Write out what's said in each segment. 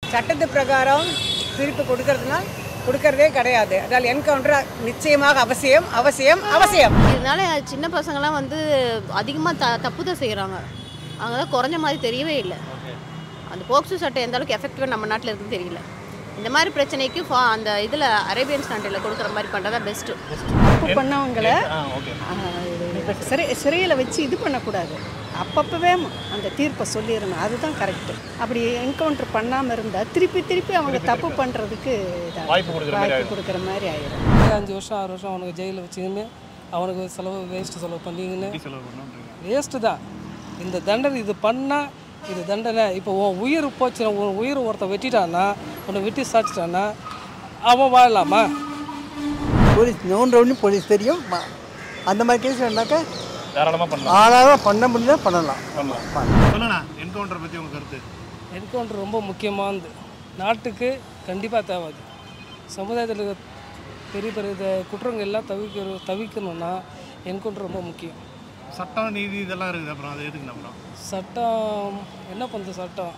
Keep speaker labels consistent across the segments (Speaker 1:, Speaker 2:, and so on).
Speaker 1: சட்டத்து பிரகாரம் தீர்ப்பு கொடுக்கறதுனா கொடுக்கறதே கிடையாது அதால் என்கவுண்டர் நிச்சயமாக அவசியம் அவசியம் அவசியம்
Speaker 2: இதனால சின்ன பசங்களாம் வந்து அதிகமாக த தப்பு தான் செய்கிறாங்க அவங்களாம் குறைஞ்ச மாதிரி தெரியவே இல்லை அந்த போக்சோ சட்டம் எந்த அளவுக்கு எஃபெக்டிவாக நம்ம நாட்டில் இருக்குன்னு தெரியல இந்த மாதிரி பிரச்சனைக்கு ஃபா அந்த இதில் அரேபியன் கண்ட்ரியில் கொடுக்குற மாதிரி பண்ணுறதா பெஸ்ட்டு
Speaker 3: தப்பு பண்ணவங்கள சிறை சிறையில் வச்சு இது பண்ணக்கூடாது அப்பப்பவே அந்த தீர்ப்பை சொல்லிடணும் அதுதான் கரெக்டு அப்படி என்கவுண்டர் பண்ணாமல் இருந்தால் திருப்பி திருப்பி அவங்க தப்பு பண்ணுறதுக்கு
Speaker 4: வாய்ப்பு கொடுக்குற மாதிரி
Speaker 3: வாய்ப்பு கொடுக்குற மாதிரி ஆயிடும்
Speaker 5: அஞ்சு வருஷம் ஆறு வருஷம் அவனுக்கு ஜெயிலில் வச்சுக்கின்னு அவனுக்கு செலவு வேஸ்ட்டு செலவு பண்ணிக்கின்னு வேஸ்ட்டு தான் இந்த தண்டனை இது பண்ணால் இது தண்டனை இப்போ உன் உயிர் போச்சு உன் உயிர் ஒருத்தன் வெட்டிட்டான்னா உன்னை வெட்டி சாச்சிட்டான்னா அவன் வாழலாமா
Speaker 6: போலீஸ் நோன்றவனு போலீஸ் தெரியும் ம- அந்த மாதிரி கேஸ் வேணாக்கா
Speaker 4: தாராளமாக பண்ணலாம்
Speaker 6: ஆளாக பண்ண முடியல பண்ணலாம்
Speaker 4: சொல்லுண்ணா என்கவுண்டர் பற்றி உங்கள் கருத்து
Speaker 5: என்கவுண்டர் ரொம்ப முக்கியமானது நாட்டுக்கு கண்டிப்பாக தேவை அது சமுதாயத்தில் இருக்க பெரிய பெரிய இந்த குற்றங்கள் எல்லாம் தவிர்க்க தவிர்க்கணும்னா என்கவுண்டர் ரொம்ப முக்கியம்
Speaker 4: சட்டம் நீதி இதெல்லாம் இருக்குது அப்புறம் அது எதுக்குண்ணா அப்புறம்
Speaker 5: சட்டம் என்ன பண்ணுது சட்டம்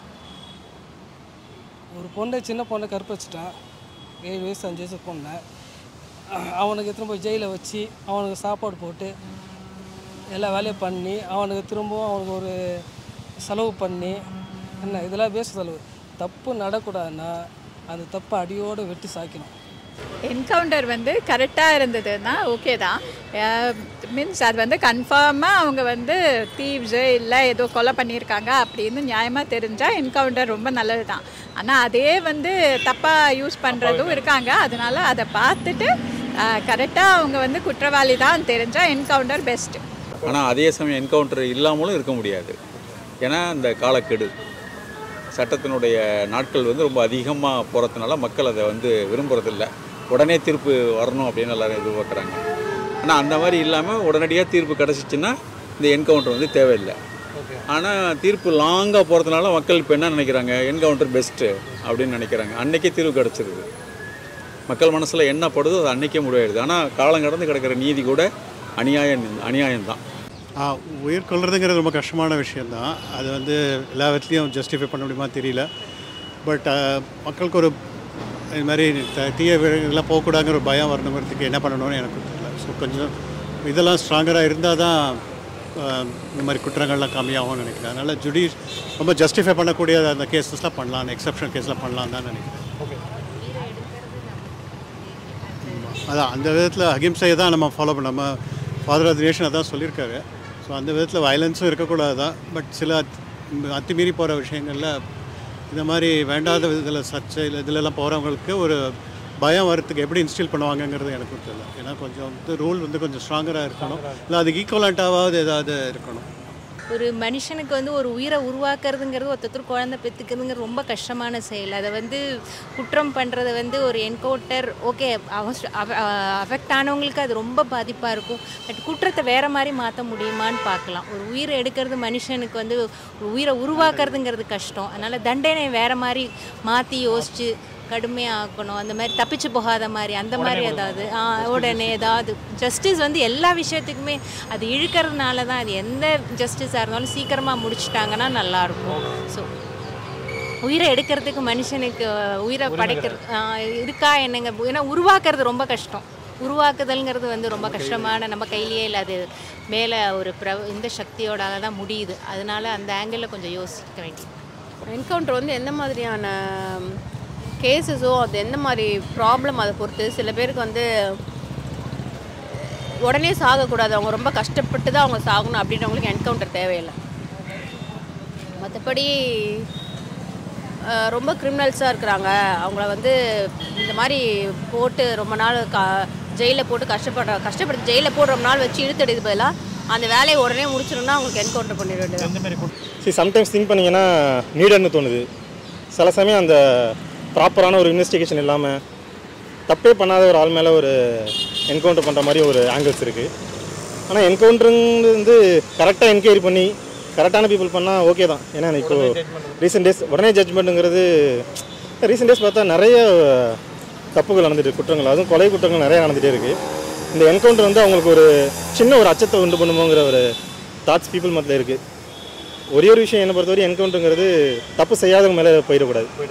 Speaker 5: ஒரு பொண்ணை சின்ன பொண்ணை கற்பழிச்சிட்டான் ஏழு வயசு அஞ்சு வயசு பொண்ணை அவனுக்கு எத்தனை போய் ஜெயிலில் வச்சு அவனுக்கு சாப்பாடு போட்டு எல்லா வேலையும் பண்ணி அவனுக்கு திரும்பவும் அவனுக்கு ஒரு செலவு பண்ணி என்ன இதெல்லாம் வேஸ்ட் செலவு தப்பு நடக்கூடாதுன்னா அந்த தப்பை அடியோடு வெட்டி சாய்க்கணும்
Speaker 7: என்கவுண்டர் வந்து கரெக்டாக இருந்ததுன்னா ஓகே தான் மீன்ஸ் அது வந்து கன்ஃபார்மாக அவங்க வந்து தீவ்ஸு இல்லை ஏதோ கொலை பண்ணியிருக்காங்க அப்படின்னு நியாயமாக தெரிஞ்சால் என்கவுண்டர் ரொம்ப நல்லது தான் ஆனால் அதே வந்து தப்பாக யூஸ் பண்ணுறதும் இருக்காங்க அதனால அதை பார்த்துட்டு கரெக்டாக அவங்க வந்து குற்றவாளி தான் தெரிஞ்சால் என்கவுண்டர் பெஸ்ட்டு
Speaker 8: ஆனால் அதே சமயம் என்கவுண்டர் இல்லாமலும் இருக்க முடியாது ஏன்னா இந்த காலக்கெடு சட்டத்தினுடைய நாட்கள் வந்து ரொம்ப அதிகமாக போகிறதுனால மக்கள் அதை வந்து விரும்புறதில்ல உடனே தீர்ப்பு வரணும் அப்படின்னு எல்லாரும் எதிர்பார்க்குறாங்க ஆனால் அந்த மாதிரி இல்லாமல் உடனடியாக தீர்ப்பு கிடச்சிச்சின்னா இந்த என்கவுண்டர் வந்து தேவையில்லை ஆனால் தீர்ப்பு லாங்காக போகிறதுனால மக்கள் இப்போ என்ன நினைக்கிறாங்க என்கவுண்டர் பெஸ்ட்டு அப்படின்னு நினைக்கிறாங்க அன்னைக்கே தீர்வு கிடச்சிருது மக்கள் மனசில் என்ன படுதோ அது அன்னைக்கே முடிவாயிடுது ஆனால் காலம் கடந்து கிடக்கிற நீதி கூட அநியாயம் அநியாயம்தான்
Speaker 9: ஆ, உயிர் கொள்றதுங்கிறது ரொம்ப கஷ்டமான விஷயந்தான் அது வந்து எல்லா விதத்துலையும் ஜஸ்டிஃபை பண்ண முடியுமா தெரியல பட் மக்களுக்கு ஒரு இது மாதிரி த- தீய இதெல்லாம் போகக்கூடாதுங்கிற ஒரு பயம் வரணுங்கிறதுக்கு என்ன பண்ணணும்னு எனக்கு தெரியல ஸோ கொஞ்சம் இதெல்லாம் ஸ்ட்ராங்கராக இருந்தால் தான் ஆ, இந்த மாதிரி குற்றங்கள்லாம் கம்மியாகும்னு நினைக்கிறேன் அதனால் ஜுடி ரொம்ப ஜஸ்டிஃபை பண்ணக்கூடிய அந்த கேசஸ்லாம் பண்ணலாம் எக்ஸப்ஷன் கேஸ்லாம் பண்ணலாம் தான் நினைக்கிறேன் அதான் அந்த விதத்தில் அகிம்சையை தான் நம்ம ஃபாலோ பண்ண நம்ம ஃபாதர் ஆஃப் தி நேஷன் அதான் சொல்லியிருக்காரு ஸோ அந்த விதத்தில் வயலன்ஸும் இருக்கக்கூடாது தான் பட் சில அத்- அத்துமீறி போகிற விஷயங்களில் இந்த மாதிரி வேண்டாத இதில் சர்ச்சை இல்லை இதிலெல்லாம் போகிறவங்களுக்கு ஒரு பயம் வரத்துக்கு எப்படி இன்ஸ்டில் பண்ணுவாங்கங்கிறது எனக்கு தெரியல ஏன்னா கொஞ்சம் வந்து ரூல் வந்து கொஞ்சம் ஸ்ட்ராங்கராக இருக்கணும் இல்லை அதுக்கு ஈக்குவலண்ட்டாவது ஏதாவது இருக்கணும்
Speaker 10: ஒரு மனுஷனுக்கு வந்து ஒரு உயிரை உருவாக்குறதுங்கிறது ஒருத்தர் குழந்தை பெற்றுக்கிறதுங்கிறது ரொம்ப கஷ்டமான செயல் அதை வந்து குற்றம் பண்ணுறது வந்து ஒரு என்கவுண்டர் ஓகே அஃபெக்ட் ஆனவங்களுக்கு அது ரொம்ப பாதிப்பாக இருக்கும் பட் குற்றத்தை வேறு மாதிரி மாற்ற முடியுமான்னு பார்க்கலாம் ஒரு உயிரை எடுக்கிறது மனுஷனுக்கு வந்து ஒரு உயிரை உருவாக்குறதுங்கிறது கஷ்டம் அதனால் தண்டனை வேறு மாதிரி மாற்றி யோசித்து கடுமையாக ஆக்கணும் அந்த மாதிரி தப்பிச்சு போகாத மாதிரி அந்த மாதிரி ஏதாவது ஆ, உடனே ஏதாவது ஜஸ்டிஸ் வந்து எல்லா விஷயத்துக்குமே அது இழுக்கிறதுனால தான் அது எந்த ஜஸ்டிஸாக இருந்தாலும் சீக்கிரமாக முடிச்சிட்டாங்கன்னா நல்லாயிருக்கும் ஸோ உயிரை எடுக்கிறதுக்கு மனுஷனுக்கு உயிரை படைக்கிறது ஆ, இருக்கா என்னங்க ஏன்னா உருவாக்குறது ரொம்ப கஷ்டம் உருவாக்குதல்ங்கிறது வந்து ரொம்ப கஷ்டமான நம்ம கையிலேயே இல்லை அது மேலே ஒரு பிர இந்த சக்தியோட தான் முடியுது அதனால அந்த ஆங்கிளில் கொஞ்சம் யோசிக்க வேண்டியது
Speaker 2: என்கவுண்டர் வந்து எந்த மாதிரியான கேசஸோ அது எந்த மாதிரி ப்ராப்ளம் அதை பொறுத்து சில பேருக்கு வந்து உடனே சாகக்கூடாது அவங்க ரொம்ப கஷ்டப்பட்டு தான் அவங்க சாகணும் அப்படின்றவங்களுக்கு என்கவுண்டர் தேவையில்லை மற்றபடி அஹ், ரொம்ப கிரிமினல்ஸாக இருக்கிறாங்க அவங்கள வந்து இந்த மாதிரி போட்டு ரொம்ப நாள் க ஜெயிலில் போட்டு கஷ்டப்படுற கஷ்டப்படுத்தி ஜெயிலில் போட்டு ரொம்ப நாள் வச்சு இழுத்தடிது பதிலாக அந்த வேலையை உடனே முடிச்சிடணும்னா அவங்களுக்கு என்கவுண்டர் பண்ணிட வேண்டியது
Speaker 11: சரி சம்டைம்ஸ் திங்க் பண்ணிங்கன்னா நீடர்னு தோணுது சில சமயம் அந்த ப்ராப்பரான ஒரு இன்வெஸ்டிகேஷன் இல்லாமல் தப்பே பண்ணாத ஒரு ஆள் மேலே ஒரு என்கவுண்டர் பண்ணுற மாதிரி ஒரு ஆங்கிள்ஸ் இருக்குது ஆனால் என்கவுண்டருங்கிறது வந்து கரெக்டாக என்கொயரி பண்ணி கரெக்டான பீப்புள் பண்ணால் ஓகே தான் ஏன்னா இப்போ ரீசெண்ட் டேஸ் உடனே ஜட்ஜ்மெண்ட்டுங்கிறது ரீசெண்ட் டேஸ் பார்த்தா நிறைய தப்புகள் நடந்துட்டு குற்றங்கள் அதுவும் கொலை குற்றங்கள் நிறைய நடந்துகிட்டே இருக்குது இந்த என்கவுண்டர் வந்து அவங்களுக்கு ஒரு சின்ன ஒரு அச்சத்தை உண்டு பண்ணுமோங்கிற ஒரு தாட்ஸ் பீப்புள் மத்தியில் இருக்குது ஒரே ஒரு விஷயம் என்ன பொறுத்தவரை என்கவுண்டருங்கிறது தப்பு செய்யாதவங்க மேலே போயிடக்கூடாது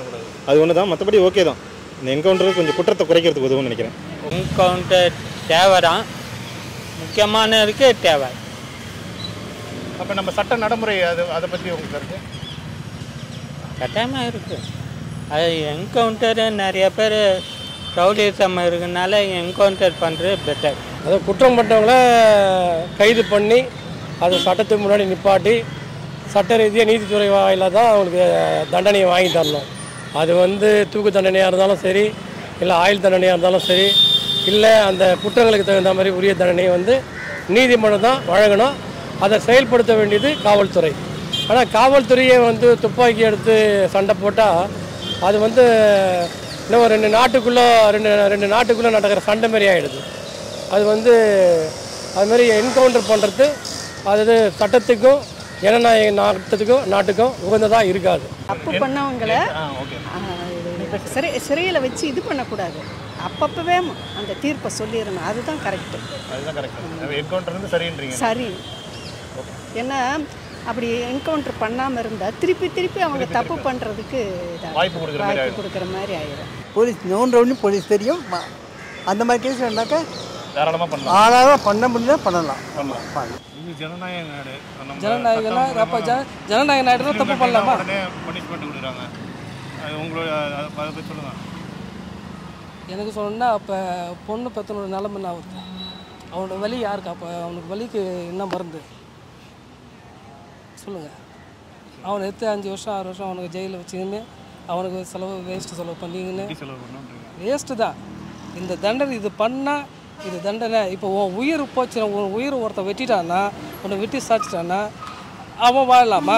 Speaker 11: அது ஒன்று தான் மற்றபடி ஓகே தான் இந்த என்கவுண்டர் கொஞ்சம் குற்றத்தை குறைக்கிறதுக்கு உதவும்னு நினைக்கிறேன்
Speaker 12: என்கவுண்டர் தேவை தான் முக்கியமான இருக்கு தேவை
Speaker 4: அப்போ நம்ம சட்ட நடைமுறை அது அதை பற்றி உங்க கருத்து
Speaker 12: கட்டாயமாக இருக்குது அது என்கவுண்டரு நிறைய பேர் ரவுடிசம் இருக்கனால என்கவுண்டர் பண்ணுறது பெட்டர்
Speaker 5: அதை குற்றம் பண்ணவங்கள கைது பண்ணி அது சட்டத்துக்கு முன்னாடி நிப்பாட்டி சட்ட ரீதியாக நீதித்துறை வாயிலாக தான் அவங்களுக்கு தண்டனையை வாங்கி தரணும் அது வந்து தூக்கு தண்டனையாக இருந்தாலும் சரி இல்லை ஆயுள் தண்டனையாக இருந்தாலும் சரி இல்லை அந்த குற்றங்களுக்கு தகுந்த மாதிரி உரிய தண்டனையை வந்து நீதிமன்றம் தான் வழங்கணும் அதை செயல்படுத்த வேண்டியது காவல்துறை ஆனால் காவல்துறையை வந்து துப்பாக்கி எடுத்து சண்டை போட்டால் அது வந்து இன்னும் ரெண்டு நாட்டுக்குள்ளே ரெண்டு ரெண்டு நாட்டுக்குள்ளே நடக்கிற சண்டை மாதிரி ஆகிடுது அது வந்து அது மாதிரி என்கவுண்டர் பண்ணுறது அது சட்டத்துக்கும் ஜனநாயக நாட்டத்துக்கும் நாட்டுக்கும் உகந்ததாக இருக்காது
Speaker 3: தப்பு பண்ணவங்கள சிறை சிறையில் வச்சு இது பண்ணக்கூடாது அப்பப்பவே அந்த தீர்ப்பை சொல்லிடணும் அதுதான் கரெக்டு
Speaker 4: அதுதான் கரெக்ட் என்கவுண்டர் வந்து சரின்றீங்க
Speaker 3: சரி ஏன்னா அப்படி என்கவுண்டர் பண்ணாமல் இருந்தால் திருப்பி திருப்பி அவங்க தப்பு பண்ணுறதுக்கு
Speaker 4: வாய்ப்பு கொடுக்குற மாதிரி
Speaker 3: வாய்ப்பு
Speaker 4: ஆயிடும்.
Speaker 3: கொடுக்குற மாதிரி ஆயிடும்
Speaker 6: போலீஸ் நோன்றவொடனே போலீஸ் தெரியும் ம- அந்த மாதிரி கேஸ் வேணாக்கா
Speaker 4: தாராளமாக பண்ணலாம்
Speaker 6: ஆளாக பண்ண முடிஞ்சா பண்ணலாம்
Speaker 4: பண்ணலாம் இது ஜனநாயக நாடு நம்ம
Speaker 5: ஜனநாயகனா
Speaker 4: சட்டம்
Speaker 5: அப்போ ஜன ஜனநாயக நாடுனா தப்பு பண்ணலாமா
Speaker 4: உடனே பனிஷ்மெண்ட் கொடுக்குறாங்க அது உங்களோட அதை அதை பற்றி சொல்லுங்க
Speaker 5: எனக்கு சொல்லணும்னா அப்போ பொண்ணு பற்றினோட நிலைமை என்ன ஆகுது அவனோட வலி யாருக்கு அப்போ அவனுக்கு வலிக்கு என்ன மருந்து சொல்லுங்கள் அவனை எடுத்து அஞ்சு வருஷம் ஆறு வருஷம் அவனுக்கு ஜெயிலில் வச்சுக்கின்னு அவனுக்கு செலவு வேஸ்ட்டு செலவு பண்ணிக்கின்னு
Speaker 4: செலவு பண்ணுன்றீங்க
Speaker 5: வேஸ்ட்டு தான் இந்த தண்டனை இது பண்ணால் இது தண்டனை இப்போ உன் உயிர் போச்சு உன் உயிர் ஒருத்தன் வெட்டிட்டான்னா உன்னை வெட்டி சாச்சிட்டான்னா அவன் வாழலாமா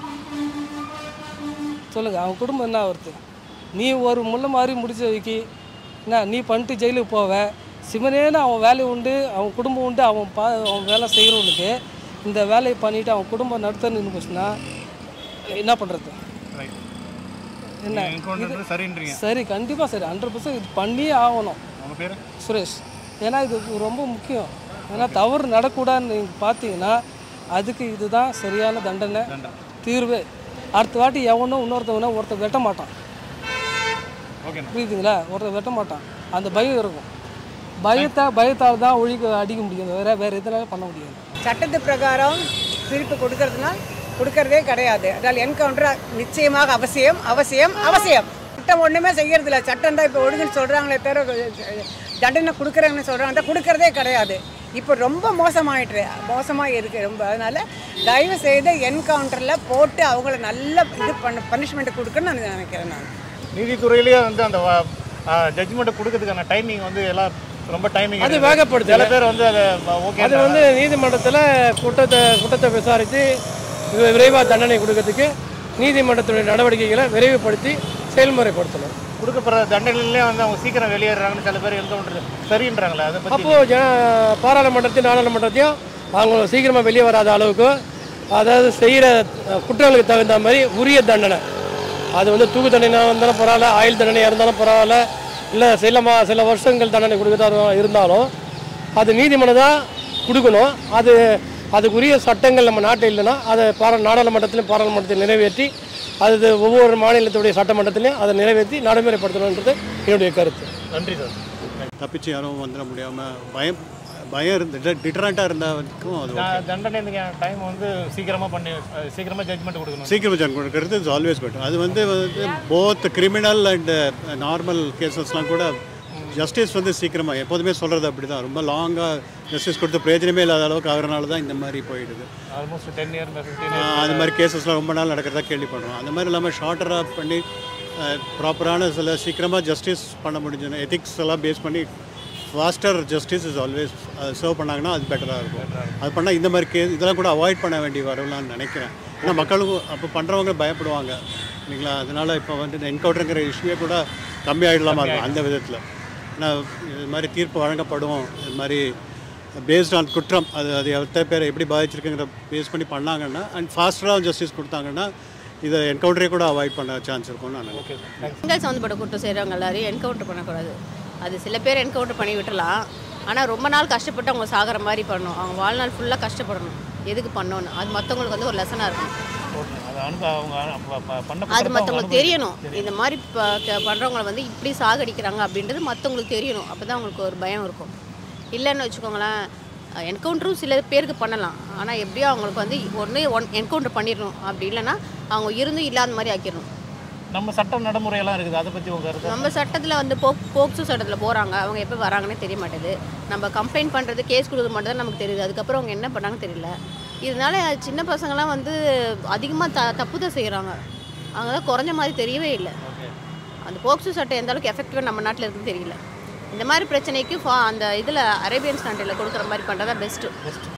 Speaker 5: சொல்லுங்கள் அவன் குடும்பம் என்ன வருது நீ ஒரு முள்ள மாதிரி முடிச்சு வைக்கி என்ன நீ பண்ணிட்டு ஜெயிலுக்கு போவ சிவனேன்னு அவன் வேலை உண்டு அவன் குடும்பம் உண்டு அவன் பா அவன் வேலை செய்கிறவனுக்கு இந்த வேலையை பண்ணிவிட்டு அவன் குடும்பம் நடத்த நின்று போச்சுன்னா என்ன பண்ணுறது
Speaker 4: ரைட்
Speaker 5: என்ன
Speaker 4: என்கவுண்டர் சரின்றீங்க
Speaker 5: சரி கண்டிப்பாக சரி ஹண்ட்ரட் பர்சன்ட் இது பண்ணியே ஆகணும்
Speaker 4: உங்க பேர்
Speaker 5: சுரேஷ் ஏன்னா இது ரொம்ப முக்கியம் ஏன்னா தவறு நடக்கூடாதுன்னு நீங்கள் பார்த்தீங்கன்னா அதுக்கு இதுதான் சரியான தண்டனை தீர்வு அடுத்த வாட்டி எவனும் இன்னொருத்தவனை ஒருத்தன் வெட்ட மாட்டான்
Speaker 4: ஓகே
Speaker 5: புரியுதுங்களா ஒருத்தன் வெட்ட மாட்டான் அந்த பயம் இருக்கும் பயத்தை பயத்தால் தான் ஒழிக்க அடிக்க முடியும் வேற வேற எதனால பண்ண முடியாது
Speaker 1: சட்டத்து பிரகாரம் தீர்ப்பு கொடுக்கறதுனா கொடுக்கறதே கிடையாது அதால் என்கவுண்டர் நிச்சயமாக அவசியம் அவசியம் அவசியம் சட்டம் ஒன்றுமே செய்யறதில்ல சட்டம் தான் இப்போ ஒழுங்குன்னு சொல்கிறாங்களே தவிர தண்டனை கொடுக்குறாங்கன்னு சொல்கிறாங்க கொடுக்கறதே கிடையாது இப்போ ரொம்ப மோசமாயிட்டு மோசமாக இருக்குது ரொம்ப அதனால் தயவு செய்து என்கவுண்டரில் போட்டு அவங்கள நல்ல இது பண்ண பனிஷ்மெண்ட் கொடுக்கணும்னு நான் நினைக்கிறேன் நான்
Speaker 4: நீதித்துறையிலேயே வந்து அந்த ஜட்ஜ்மெண்ட் கொடுக்கறதுக்கான டைமிங் வந்து எல்லாம் ரொம்ப டைமிங்
Speaker 5: அது வேகப்படுது.
Speaker 4: சில பேர் வந்து அதை ஓகே
Speaker 5: அது வந்து நீதிமன்றத்தில் குற்றத்தை குற்றத்தை விசாரித்து விரைவாக தண்டனை கொடுக்கறதுக்கு நீதிமன்றத்துடைய நடவடிக்கைகளை விரைவுபடுத்தி செயல்முறைப்படுத்தணும்
Speaker 4: கொடுக்கப்படுற தண்டனையிலே வந்து அவங்க சீக்கிரம் வெளியேறாங்கன்னு சில பேர் என்கவுண்டர் சரின்றாங்களே அதை பற்றி
Speaker 5: அப்போது ஜன பாராளுமன்றத்தையும் நாடாளுமன்றத்தையும் அவங்க சீக்கிரமாக வெளியே வராத அளவுக்கு அதாவது செய்கிற குற்றங்களுக்கு தகுந்த மாதிரி உரிய தண்டனை அது வந்து தூக்கு தண்டனையாக இருந்தாலும் பரவாயில்ல ஆயுள் தண்டனையாக இருந்தாலும் பரவாயில்ல இல்லை சில மா சில வருஷங்கள் தண்டனை கொடுக்கறதா இருந்தாலும் அது நீதிமன்றம் தான் கொடுக்கணும் அது அதுக்குரிய சட்டங்கள் நம்ம நாட்டில் இல்லைன்னா அதை பாரா நாடாளுமன்றத்திலும் பாராளுமன்றத்தில் நிறைவேற்றி அது ஒவ்வொரு மாநிலத்துடைய சட்டமன்றத்திலையும் அதை நிறைவேற்றி நடைமுறைப்படுத்தணுன்றது என்னுடைய கருத்து
Speaker 4: நன்றி சார்
Speaker 9: தப்பிச்சு யாரும் வந்துட முடியாமல் பயம் பயம் இருந்து டிட்டரண்ட்டாக இருந்தவருக்கும் அது okay.
Speaker 4: தண்டனை டைம் வந்து சீக்கிரமாக பண்ணி அஹ், சீக்கிரமா ஜட்ஜ்மெண்ட் கொடுக்கணும்
Speaker 9: சீக்கிரம் ஜாயின் கொடுக்கறது இஸ் ஆல்வேஸ் பெட்டர் அது வந்து வந்து போத் கிரிமினல் அண்ட் நார்மல் கேசஸ்லாம் கூட ஜஸ்டிஸ் வந்து சீக்கிரமாக எப்போதுமே சொல்கிறது அப்படி தான் ரொம்ப லாங்காக ஜஸ்டிஸ் கொடுத்து பிரயோஜனமே இல்லாத அளவுக்கு ஆகிறனால தான் இந்த மாதிரி போயிடுது
Speaker 4: ஆல்மோஸ்ட் டென் இயர் ஃபிஃப்டீன்
Speaker 9: ஆஹ் அது மாதிரி கேசஸ்லாம் ரொம்ப நாள் நடக்கிறதா கேள்விப்படுறோம் அந்த மாதிரி இல்லாமல் ஷார்ட்டராக பண்ணி ப்ராப்பரான சில சீக்கிரமாக ஜஸ்டிஸ் பண்ண முடிஞ்சுன்னா எத்திக்ஸ் எல்லாம் பேஸ் பண்ணி faster justice is always serve பண்ணாங்கன்னா அது பெட்டராக இருக்கும் அது பண்ணால் இந்த மாதிரி கேஸ் இதெல்லாம் கூட அவாய்ட் பண்ண வேண்டி வரலாம்னு நினைக்கிறேன் ஏன்னா மக்களுக்கும் அப்போ பண்ணுறவங்க பயப்படுவாங்க இல்லைங்களா அதனால் இப்போ வந்து இந்த என்கவுண்டருங்கிற இஷ்யூவே கூட கம்மியாயிடலாமா இருக்கும் அந்த விதத்தில் ஏன்னா இது மாதிரி தீர்ப்பு வழங்கப்படும் இது மாதிரி பேஸ்ட் ஆன் குற்றம் அது அது எத்தனை பேரை எப்படி பாதிச்சிருக்குங்கிற பேஸ் பண்ணி பண்ணாங்கன்னா அண்ட் ஃபாஸ்டராக ஜஸ்டிஸ் கொடுத்தாங்கன்னா இதை என்கவுண்டரே கூட அவாய்ட் பண்ண சான்ஸ் இருக்கும்னு நான் நினைக்கிறேன்
Speaker 2: பெண்கள் சம்மந்தப்பட்ட குற்றம் செய்கிறவங்க எல்லாரையும் என்கவுண்டர் பண்ணக்கூடாது அது சில பேர் என்கவுண்டர் பண்ணி விட்டுறலாம் ஆனால் ரொம்ப நாள் கஷ்டப்பட்டு அவங்க சாகிற மாதிரி பண்ணணும் அவங்க வாழ்நாள் ஃபுல்லாக கஷ்டப்படணும் எதுக்கு பண்ணணும் அது மற்றவங்களுக்கு வந்து ஒரு லெசனாக இருக்கும்
Speaker 4: அனுப அவங்க ப- ப- பண்ண
Speaker 2: அது
Speaker 4: குற்றத்தை அவங்க
Speaker 2: மற்றவங்களுக்கு தெரியணும்
Speaker 4: அனுபவிக்கணும்.
Speaker 2: இந்த மாதிரி இப்போ பண்ணுறவங்கள வந்து இப்படி சாகடிக்கிறாங்க அப்படின்றது மற்றவங்களுக்கு தெரியணும் அப்போ தான் அவங்களுக்கு ஒரு பயம் இருக்கும் இல்லைன்னு வச்சுக்கோங்களேன் என்கவுண்டரும் சில பேருக்கு பண்ணலாம் ஆனால் எப்படியோ அவங்களுக்கு வந்து ஒன்று ஒன் என்கவுண்டர் பண்ணிடணும் அப்படி இல்லைன்னா அவங்க இருந்தும் இல்லாத மாதிரி ஆக்கிடணும்
Speaker 4: நம்ம சட்டம் நடைமுறையெல்லாம் இருக்குது அதை பற்றி உங்க கருத்து
Speaker 2: நம்ம சட்டத்தில் வந்து போ போக்சோ சட்டத்தில் போகிறாங்க அவங்க எப்போ வராங்கன்னே தெரிய மாட்டேது நம்ம கம்ப்ளைண்ட் பண்ணுறது கேஸ் கொடுக்குறது மட்டும் தான் நமக்கு தெரியுது அதுக்கப்புறம் அவங்க என்ன பண்ணாங்கன்னு தெரியல இதனால சின்ன பசங்களாம் வந்து அதிகமாக த தப்பு தான் செய்கிறாங்க அவங்க தான் குறைஞ்ச மாதிரி தெரியவே இல்லை அந்த போக்சோ சட்டம் எந்த அளவுக்கு எஃபெக்டிவாக நம்ம நாட்டில் இருக்குன்னு தெரியல இந்த மாதிரி பிரச்சனைக்கு ஃபா அந்த இதில் அரேபியன் ஸ்டாண்டில் கொடுக்குற மாதிரி பண்ணுறதா பெஸ்ட்டு